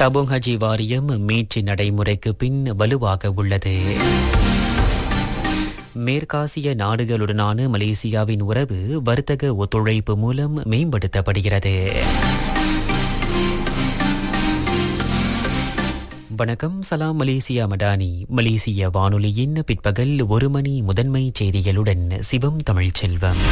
தபோங் ஹஜி வாரியம் மீட்சி நடைமுறைக்கு பின் வலுவாக உள்ளது மேற்காசிய நாடுகளுடனான மலேசியாவின் உறவு வர்த்தக ஒத்துழைப்பு மூலம் மேம்படுத்தப்படுகிறது வணக்கம் சலாம் மலேசியா மடானி மலேசிய வானொலியின் பிற்பகல் ஒரு மணி முதன்மை செய்திகளுடன் சிவம் தமிழ்ச்செல்வம்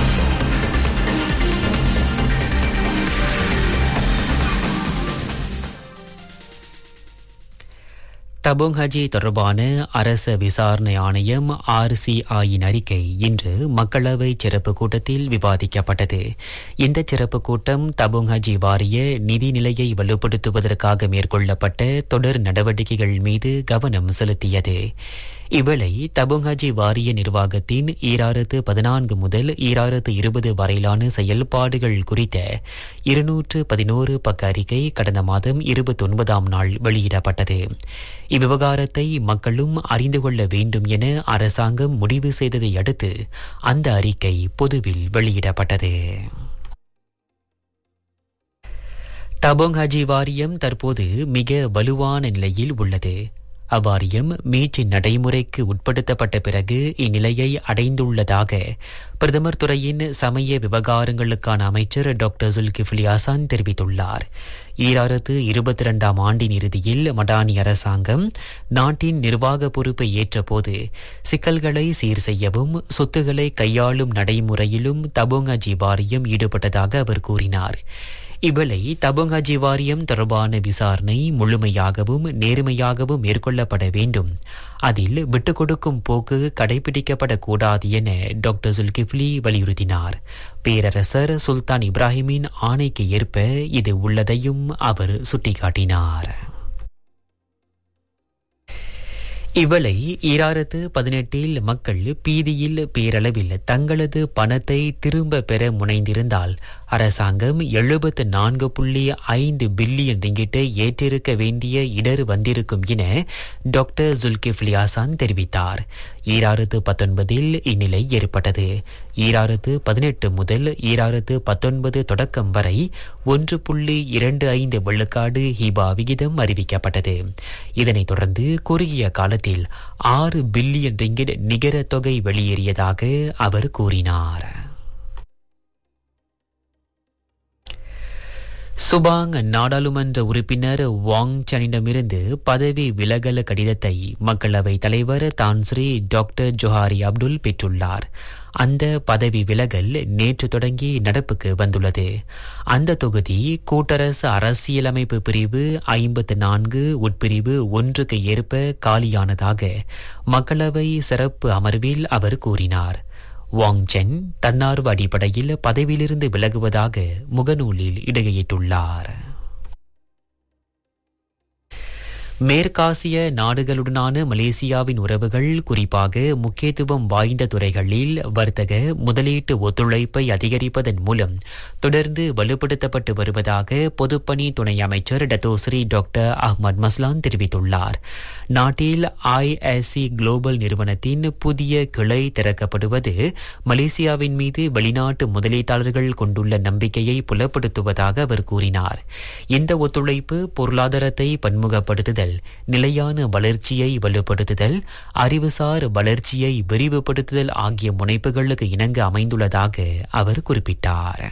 தபோங் ஹஜி தொடர்பான அரச விசாரணை ஆணையம் ஆர்சிஐயின் அறிக்கை இன்று மக்களவை சிறப்பு கூட்டத்தில் விவாதிக்கப்பட்டது இந்த சிறப்பு கூட்டம் தபோங் ஹஜி வாரிய நிதி நிலையை வலுப்படுத்துவதற்காக மேற்கொள்ளப்பட்ட தொடர் நடவடிக்கைகள் மீது கவனம் செலுத்தியது இவ்வேளை தபுங்ஹாஜி வாரிய நிர்வாகத்தின் ஈராயிரத்து பதினான்கு முதல் ஈராயிரத்து இருபது வரையிலான செயல்பாடுகள் குறித்த இருநூற்று பதினோரு பக்க அறிக்கை கடந்த மாதம் இருபத்தி ஒன்பதாம் நாள் வெளியிடப்பட்டது இவ்விவகாரத்தை மக்களும் அறிந்து கொள்ள வேண்டும் என அரசாங்கம் முடிவு செய்ததை அடுத்து அந்த அறிக்கை பொதுவில் வெளியிடப்பட்டது தபோங் ஹஜி வாரியம் தற்போது மிக வலுவான நிலையில் உள்ளது அவ்வாரியம் மீட்சி நடைமுறைக்கு உட்படுத்தப்பட்ட பிறகு இந்நிலையை அடைந்துள்ளதாக பிரதமர் துறையின் சமய விவகாரங்களுக்கான அமைச்சர் டாக்டர் சுல்கிஃப்லி ஹசான் தெரிவித்துள்ளார் ஈராயிரத்து இருபத்தி இரண்டாம் ஆண்டின் இறுதியில் மடானி அரசாங்கம் நாட்டின் நிர்வாக பொறுப்பை ஏற்றபோது சிக்கல்களை சீர் செய்யவும் சொத்துக்களை கையாளும் நடைமுறையிலும் தபோங்கஜி வாரியம் ஈடுபட்டதாக அவர் கூறினார் இவ்வேளை தபோங்காஜி வாரியம் தொடர்பான விசாரணை முழுமையாகவும் நேர்மையாகவும் மேற்கொள்ளப்பட வேண்டும் அதில் விட்டுக் கொடுக்கும் போக்கு கடைபிடிக்கப்படக்கூடாது என டாக்டர் சுல்கிப்லி வலியுறுத்தினார் பேரரசர் சுல்தான் இப்ராஹிமின் ஆணைக்கு ஏற்ப இது உள்ளதையும் அவர் சுட்டிக்காட்டினார் இவளை ஈராயிரத்து பதினெட்டில் மக்கள் பீதியில் பேரளவில் தங்களது பணத்தை திரும்ப பெற முனைந்திருந்தால் அரசாங்கம் எழுபத்து நான்கு புள்ளி ஐந்து பில்லியன் ரிங்கிட்டை ஏற்றிருக்க வேண்டிய இடர் வந்திருக்கும் என டாக்டர் ஜுல்கிஃப்லி ஹசான் தெரிவித்தார் ஈராயிரத்து பத்தொன்பதில் இந்நிலை ஏற்பட்டது ஈராயிரத்து பதினெட்டு முதல் ஈராயிரத்து பத்தொன்பது தொடக்கம் வரை ஒன்று புள்ளி இரண்டு ஐந்து வெள்ளுக்காடு ஹீபா விகிதம் அறிவிக்கப்பட்டது இதனைத் தொடர்ந்து குறுகிய காலத்தில் ஆறு பில்லியன் ரிங்கிட் நிகர தொகை வெளியேறியதாக அவர் கூறினார் சுபாங் நாடாளுமன்ற உறுப்பினர் வாங் சனிடமிருந்து பதவி விலகல் கடிதத்தை மக்களவை தலைவர் தான்ஸ்ரீ டாக்டர் ஜொஹாரி அப்துல் பெற்றுள்ளார் அந்த பதவி விலகல் நேற்று தொடங்கி நடப்புக்கு வந்துள்ளது அந்த தொகுதி கூட்டரசு அரசியலமைப்பு பிரிவு ஐம்பத்து நான்கு உட்பிரிவு ஒன்றுக்கு ஏற்ப காலியானதாக மக்களவை சிறப்பு அமர்வில் அவர் கூறினார் வாங் சென் தன்னார்வ அடிப்படையில் பதவியிலிருந்து விலகுவதாக முகநூலில் இடையிட்டுள்ளார் மேற்காசிய நாடுகளுடனான மலேசியாவின் உறவுகள் குறிப்பாக முக்கியத்துவம் வாய்ந்த துறைகளில் வர்த்தக முதலீட்டு ஒத்துழைப்பை அதிகரிப்பதன் மூலம் தொடர்ந்து வலுப்படுத்தப்பட்டு வருவதாக பொதுப்பணி துணை அமைச்சர் டத்தோஸ்ரீ டாக்டர் அஹ்மத் மஸ்லான் தெரிவித்துள்ளார் நாட்டில் ஐஎஸ்சி குளோபல் நிறுவனத்தின் புதிய கிளை திறக்கப்படுவது மலேசியாவின் மீது வெளிநாட்டு முதலீட்டாளர்கள் கொண்டுள்ள நம்பிக்கையை புலப்படுத்துவதாக அவர் கூறினார் இந்த ஒத்துழைப்பு பொருளாதாரத்தை பன்முகப்படுத்துதல் நிலையான வளர்ச்சியை வலுப்படுத்துதல் அறிவுசார் வளர்ச்சியை விரிவுபடுத்துதல் ஆகிய முனைப்புகளுக்கு இணங்க அமைந்துள்ளதாக அவர் குறிப்பிட்டார்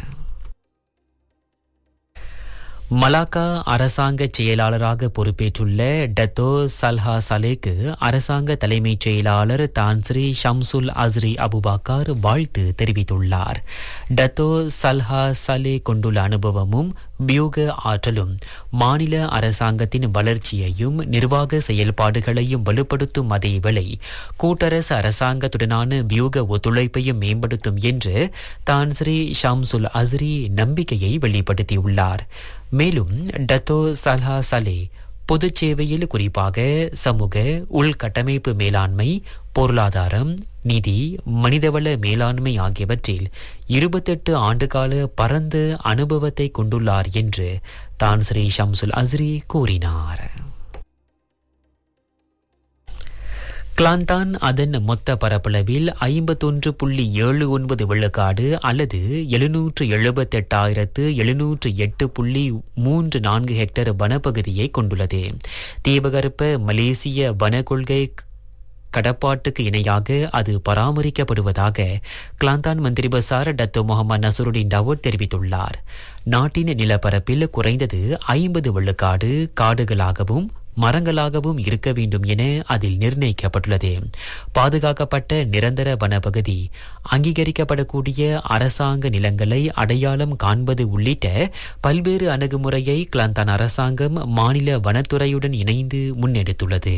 மலாக்கா அரசாங்க செயலாளராக பொறுப்பேற்றுள்ள டத்தோ சல்ஹா சலேக்கு அரசாங்க தலைமைச் செயலாளர் தான்ஸ்ரீ ஷம்சுல் அஸ்ரி அபுபாக்கார் வாழ்த்து தெரிவித்துள்ளார் டத்தோ சல்ஹா சலே கொண்டுள்ள அனுபவமும் வியூக ஆற்றலும் மாநில அரசாங்கத்தின் வளர்ச்சியையும் நிர்வாக செயல்பாடுகளையும் வலுப்படுத்தும் அதேவேளை கூட்டரசு அரசாங்கத்துடனான வியூக ஒத்துழைப்பையும் மேம்படுத்தும் என்று தான்ஸ்ரீ ஷம்சுல் அஸ்ரி நம்பிக்கையை வெளிப்படுத்தியுள்ளார் மேலும் டத்தோ சல்ஹா சலே பொதுச் சேவையில் குறிப்பாக சமூக உள்கட்டமைப்பு மேலாண்மை பொருளாதாரம் நிதி மனிதவள மேலாண்மை ஆகியவற்றில் இருபத்தெட்டு ஆண்டுகால பரந்த அனுபவத்தை கொண்டுள்ளார் என்று தான் ஸ்ரீ ஷம்சுல் அஸ்ரி கூறினார் கிளாந்தான் அதன் மொத்த பரப்பளவில் ஐம்பத்தொன்று புள்ளி ஏழு ஒன்பது விழுக்காடு அல்லது எழுநூற்று எழுபத்தெட்டாயிரத்து எழுநூற்று எட்டு புள்ளி மூன்று நான்கு ஹெக்டேர் வனப்பகுதியை கொண்டுள்ளது தீபகற்ப மலேசிய வன கொள்கை கடப்பாட்டுக்கு இணையாக அது பராமரிக்கப்படுவதாக கிளாந்தான் மந்திரி பசார் டத்து முகமது நசருடின் டவோட் தெரிவித்துள்ளார் நாட்டின் நிலப்பரப்பில் குறைந்தது ஐம்பது விழுக்காடு காடுகளாகவும் மரங்களாகவும் இருக்க வேண்டும் என அதில் நிர்ணயிக்கப்பட்டுள்ளது பாதுகாக்கப்பட்ட நிரந்தர வனப்பகுதி அங்கீகரிக்கப்படக்கூடிய அரசாங்க நிலங்களை அடையாளம் காண்பது உள்ளிட்ட பல்வேறு அணுகுமுறையை கிளாந்தான் அரசாங்கம் மாநில வனத்துறையுடன் இணைந்து முன்னெடுத்துள்ளது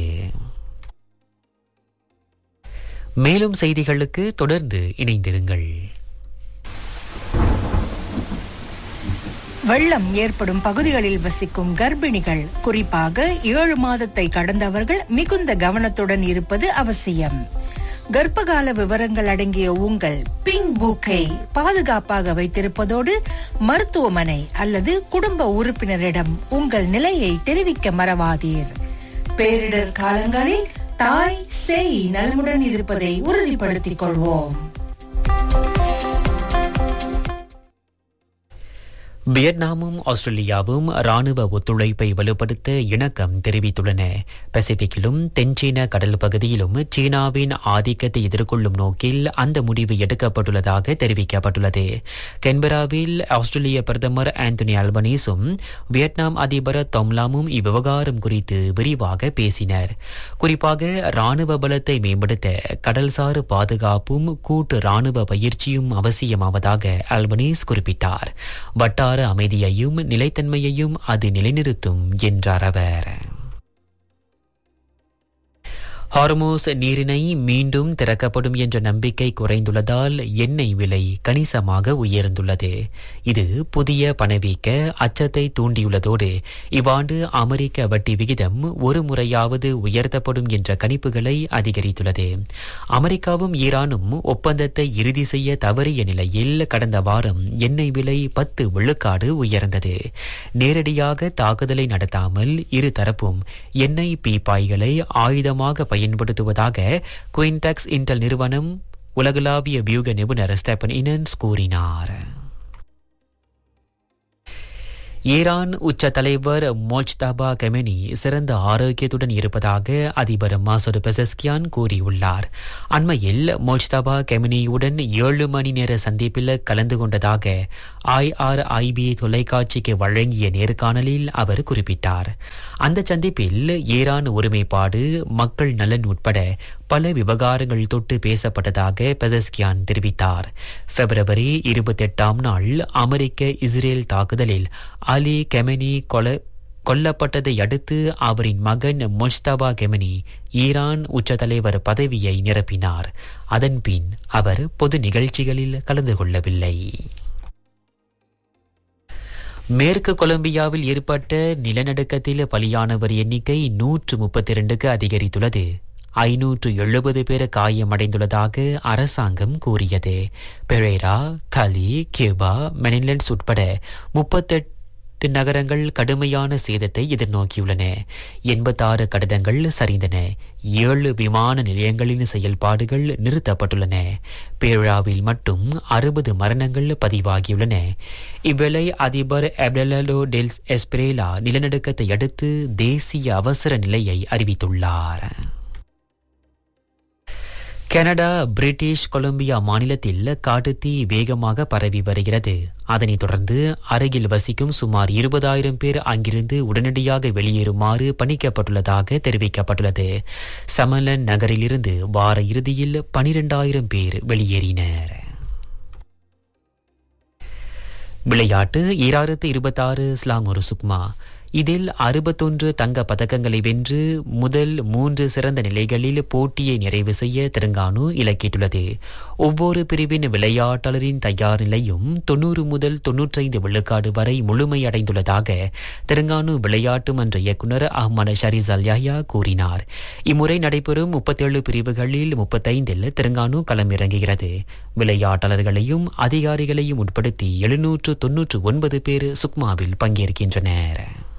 மேலும் செய்திகளுக்கு தொடர்ந்து இணைந்திருங்கள் வெள்ளம் ஏற்படும் பகுதிகளில் வசிக்கும் கர்ப்பிணிகள் குறிப்பாக ஏழு மாதத்தை கடந்தவர்கள் மிகுந்த கவனத்துடன் இருப்பது அவசியம் கர்ப்பகால விவரங்கள் அடங்கிய உங்கள் பிங்க் புக்கை பாதுகாப்பாக வைத்திருப்பதோடு மருத்துவமனை அல்லது குடும்ப உறுப்பினரிடம் உங்கள் நிலையை தெரிவிக்க மறவாதீர் பேரிடர் காலங்களில் தாய் சேய் நலமுடன் இருப்பதை உறுதிப்படுத்திக் கொள்வோம் வியட்நாமும் ஆஸ்திரேலியாவும் ராணுவ ஒத்துழைப்பை வலுப்படுத்த இணக்கம் தெரிவித்துள்ளன பசிபிக்கிலும் தென்சீன கடல் பகுதியிலும் சீனாவின் ஆதிக்கத்தை எதிர்கொள்ளும் நோக்கில் அந்த முடிவு எடுக்கப்பட்டுள்ளதாக தெரிவிக்கப்பட்டுள்ளது கென்பராவில் ஆஸ்திரேலிய பிரதமர் ஆந்தனி அல்பனீஸும் வியட்நாம் அதிபர் தொம்லாமும் இவ்விவகாரம் குறித்து விரிவாக பேசினர் குறிப்பாக ராணுவ பலத்தை மேம்படுத்த கடல்சார் பாதுகாப்பும் கூட்டு ராணுவ பயிற்சியும் அவசியமாவதாக அல்பனீஸ் குறிப்பிட்டார் வட்டார அமைதியையும் நிலைத்தன்மையையும் அது நிலைநிறுத்தும் என்றார் அவர் ஹார்மோஸ் நீரிணை மீண்டும் திறக்கப்படும் என்ற நம்பிக்கை குறைந்துள்ளதால் எண்ணெய் விலை கணிசமாக உயர்ந்துள்ளது இது புதிய பணவீக்க அச்சத்தை தூண்டியுள்ளதோடு இவ்வாண்டு அமெரிக்க வட்டி விகிதம் ஒரு முறையாவது உயர்த்தப்படும் என்ற கணிப்புகளை அதிகரித்துள்ளது அமெரிக்காவும் ஈரானும் ஒப்பந்தத்தை இறுதி செய்ய தவறிய நிலையில் கடந்த வாரம் எண்ணெய் விலை பத்து விழுக்காடு உயர்ந்தது நேரடியாக தாக்குதலை நடத்தாமல் இரு தரப்பும் எண்ணெய் பீப்பாய்களை ஆயுதமாக பயன்படுத்துவதாக குயின்டாக்ஸ் இன்டெல் நிறுவனம் உலகளாவிய வியூக நிபுணர் ஸ்டெபன் இனன்ஸ் கூறினார் ஈரான் உச்ச தலைவர் மோஜ்தாபா கெமெனி சிறந்த ஆரோக்கியத்துடன் இருப்பதாக அதிபர் மாசூர் பெசஸ்கியான் கூறியுள்ளார் அண்மையில் மோஜ்தாபா கெமெனியுடன் ஏழு மணி நேர சந்திப்பில் கலந்து கொண்டதாக ஐஆர்ஐபி தொலைக்காட்சிக்கு வழங்கிய நேர்காணலில் அவர் குறிப்பிட்டார் அந்த சந்திப்பில் ஈரான் ஒருமைப்பாடு மக்கள் நலன் உட்பட பல விவகாரங்கள் தொட்டு பேசப்பட்டதாக பெசஸ்கியான் தெரிவித்தார் பிப்ரவரி இருபத்தெட்டாம் நாள் அமெரிக்க இஸ்ரேல் தாக்குதலில் அலி கெமெனி கொலை கொல்லப்பட்டதை அடுத்து அவரின் மகன் மொஜ்தபா கெமனி ஈரான் உச்ச தலைவர் பதவியை நிரப்பினார் அதன்பின் அவர் பொது நிகழ்ச்சிகளில் கலந்து கொள்ளவில்லை மேற்கு கொலம்பியாவில் ஏற்பட்ட நிலநடுக்கத்தில் பலியானவர் எண்ணிக்கை நூற்று முப்பத்தி இரண்டுக்கு அதிகரித்துள்ளது ஐநூற்று எழுபது பேர் காயமடைந்துள்ளதாக அரசாங்கம் கூறியது பெரேரா கலி கியூபா மெனிலன்ஸ் உட்பட முப்பத்தெட்டு எட்டு நகரங்கள் கடுமையான சேதத்தை எதிர்நோக்கியுள்ளன எண்பத்தாறு கட்டடங்கள் சரிந்தன ஏழு விமான நிலையங்களின் செயல்பாடுகள் நிறுத்தப்பட்டுள்ளன பேராவில் மட்டும் அறுபது மரணங்கள் பதிவாகியுள்ளன இவ்வேளை அதிபர் எப்டலோ டெல்ஸ் எஸ்பிரேலா நிலநடுக்கத்தை அடுத்து தேசிய அவசர நிலையை அறிவித்துள்ளார் கனடா பிரிட்டிஷ் கொலம்பியா மாநிலத்தில் காட்டுத்தீ வேகமாக பரவி வருகிறது அதனைத் தொடர்ந்து அருகில் வசிக்கும் சுமார் இருபதாயிரம் பேர் அங்கிருந்து உடனடியாக வெளியேறுமாறு பணிக்கப்பட்டுள்ளதாக தெரிவிக்கப்பட்டுள்ளது சமலன் நகரிலிருந்து வார இறுதியில் பனிரெண்டாயிரம் பேர் வெளியேறினர் விளையாட்டு ஈராயிரத்து இருபத்தாறு ஸ்லாங் ஒரு சுக்மா இதில் அறுபத்தொன்று தங்க பதக்கங்களை வென்று முதல் மூன்று சிறந்த நிலைகளில் போட்டியை நிறைவு செய்ய தெலுங்கானு இலக்கிட்டுள்ளது ஒவ்வொரு பிரிவின் விளையாட்டாளரின் தயார் நிலையும் தொன்னூறு முதல் தொன்னூற்றைந்து விழுக்காடு வரை முழுமையடைந்துள்ளதாக தெலுங்கானு விளையாட்டு மன்ற இயக்குநர் அஹ்மத் ஷரிஸ் அல் யாஹ்யா கூறினார் இம்முறை நடைபெறும் முப்பத்தேழு பிரிவுகளில் முப்பத்தைந்தில் தெலுங்கானு களமிறங்குகிறது விளையாட்டாளர்களையும் அதிகாரிகளையும் உட்படுத்தி எழுநூற்று தொன்னூற்று ஒன்பது பேர் சுக்மாவில் பங்கேற்கின்றனர்